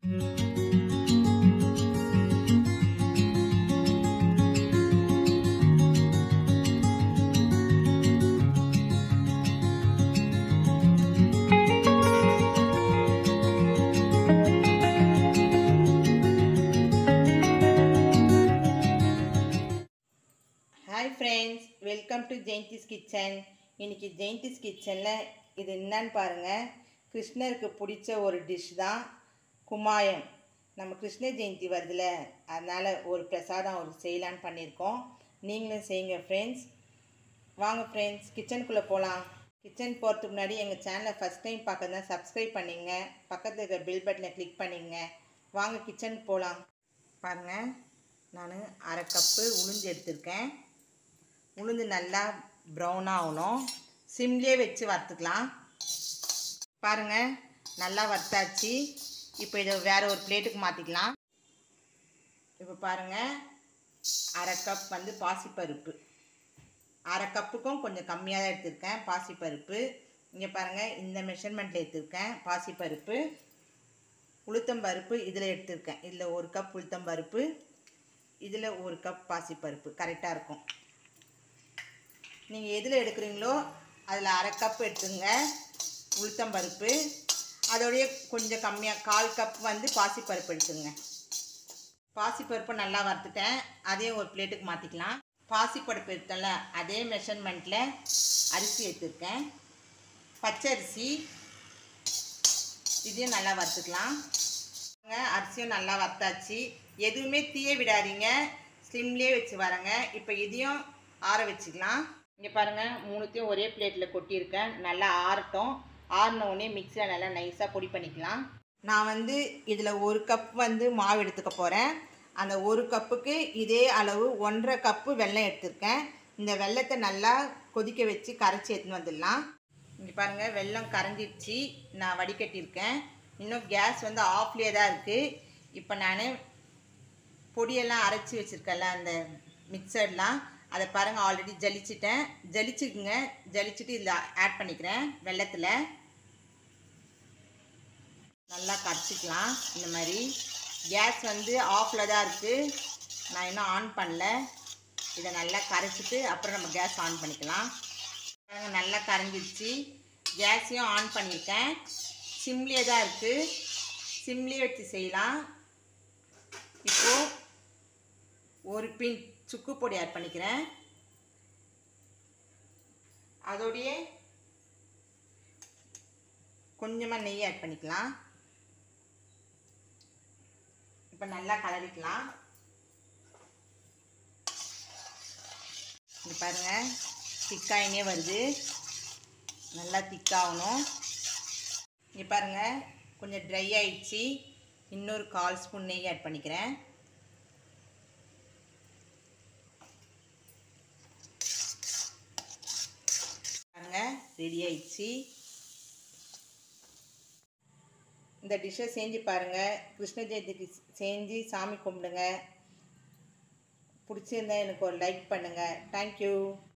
hi friends welcome to Jayanthi's kitchen இன்னைக்கு ஜெயந்திஸ் கிச்சனில் இது என்னன்னு பாருங்கள் கிருஷ்ணருக்கு பிடிச்ச ஒரு டிஷ் தான் குமாயம் நம்ம கிருஷ்ண ஜெயந்தி வருதுல அதனால் ஒரு பிரசாதம் ஒரு செய்யலான்னு பண்ணியிருக்கோம் நீங்களும் செய்யுங்க ஃப்ரெண்ட்ஸ் வாங்க ஃப்ரெண்ட்ஸ் கிச்சனுக்குள்ளே போகலாம் கிச்சன் போகிறதுக்கு முன்னாடி எங்கள் சேனலை ஃபஸ்ட் டைம் பார்க்கறதா சப்ஸ்கிரைப் பண்ணிங்க பக்கத்தில் இருக்கிற பில் பட்டனை கிளிக் பண்ணிங்க வாங்க கிச்சனுக்கு போகலாம் பாருங்கள் நான் அரை கப்பு உளுந்து எடுத்திருக்கேன் உளுந்து நல்லா ப்ரௌனாக ஆகணும் சிம்லேயே வச்சு வறுத்துக்கலாம் பாருங்கள் நல்லா வறுத்தாச்சு இப்போ இதை வேறு ஒரு பிளேட்டுக்கு மாற்றிக்கலாம் இப்போ பாருங்கள் அரை கப் வந்து பாசிப்பருப்பு அரை கப்புக்கும் கொஞ்சம் கம்மியாக தான் எடுத்திருக்கேன் பாசிப்பருப்பு இங்கே பாருங்கள் இந்த மெஷர்மெண்ட்டில் எடுத்திருக்கேன் பாசிப்பருப்பு உளுத்தம்பருப்பு இதில் எடுத்திருக்கேன் இதில் ஒரு கப் உளுத்தம்பருப்பு இதில் ஒரு கப் பாசிப்பருப்பு கரெக்டாக இருக்கும் நீங்கள் எதில் எடுக்கிறீங்களோ அதில் அரை கப் எடுத்துங்க உளுத்தம்பருப்பு அதோடைய கொஞ்சம் கம்மியாக கால் கப் வந்து பாசிப்பருப்பு எடுத்துங்க பாசிப்பருப்பு நல்லா வறுத்துட்டேன் அதையும் ஒரு பிளேட்டுக்கு மாற்றிக்கலாம் பாசிப்பருப்பு எடுத்தல அதே மெஷர்மெண்ட்டில் அரிசி எடுத்துருக்கேன் பச்சரிசி இதையும் நல்லா வறுத்துக்கலாம் அரிசியும் நல்லா வறுத்தாச்சு எதுவுமே தீய விடாதீங்க ஸ்லிம்லேயே வச்சு வரங்க இப்போ இதையும் ஆற வச்சுக்கலாம் இங்கே பாருங்கள் மூணுத்தையும் ஒரே பிளேட்டில் கொட்டியிருக்கேன் நல்லா ஆறட்டும் ஆறின உடனே மிக்சியில் நல்லா நைஸாக பொடி பண்ணிக்கலாம் நான் வந்து இதில் ஒரு கப் வந்து மாவு எடுத்துக்க போகிறேன் அந்த ஒரு கப்புக்கு இதே அளவு ஒன்றரை கப்பு வெல்லம் எடுத்திருக்கேன் இந்த வெள்ளத்தை நல்லா கொதிக்க வச்சு கரைச்சி எடுத்துன்னு வந்துடலாம் இங்கே பாருங்கள் வெல்லம் கரைஞ்சிடுச்சு நான் வடிகட்டியிருக்கேன் இன்னும் கேஸ் வந்து ஆஃப்லேயே தான் இருக்குது இப்போ நான் பொடியெல்லாம் அரைச்சி வச்சுருக்கேன்ல அந்த மிக்சர்லாம் அதை பாருங்கள் ஆல்ரெடி ஜலிச்சிட்டேன் ஜலிச்சுக்குங்க ஜலிச்சுட்டு இதில் ஆட் பண்ணிக்கிறேன் வெள்ளத்தில் நல்லா கரைச்சிக்கலாம் இந்த மாதிரி கேஸ் வந்து ஆஃபில் தான் இருக்குது நான் இன்னும் ஆன் பண்ணல இதை நல்லா கரைச்சிட்டு அப்புறம் நம்ம கேஸ் ஆன் பண்ணிக்கலாம் நல்லா கரைஞ்சிடுச்சு கேஸையும் ஆன் பண்ணியிருக்கேன் சிம்லேயே தான் இருக்குது சிம்லேயே வச்சு செய்யலாம் இப்போது ஒரு பின் சுக்கு பொடி ஆட் பண்ணிக்கிறேன் அதோடைய கொஞ்சமாக நெய் ஆட் பண்ணிக்கலாம் இப்போ நல்லா கலரிக்கலாம் இது பாருங்கள் திக்காயினே வருது நல்லா திக்காகணும் இங்கே பாருங்கள் கொஞ்சம் ட்ரை ஆயிடுச்சு இன்னொரு கால் ஸ்பூன் நெய் ஆட் பண்ணிக்கிறேன் பாருங்க ரெடி ஆயிடுச்சு இந்த டிஷ்ஷை செஞ்சு பாருங்கள் கிருஷ்ண ஜெயந்திக்கு செஞ்சு சாமி கும்பிடுங்க பிடிச்சிருந்தா எனக்கு ஒரு லைக் பண்ணுங்கள் தேங்க்யூ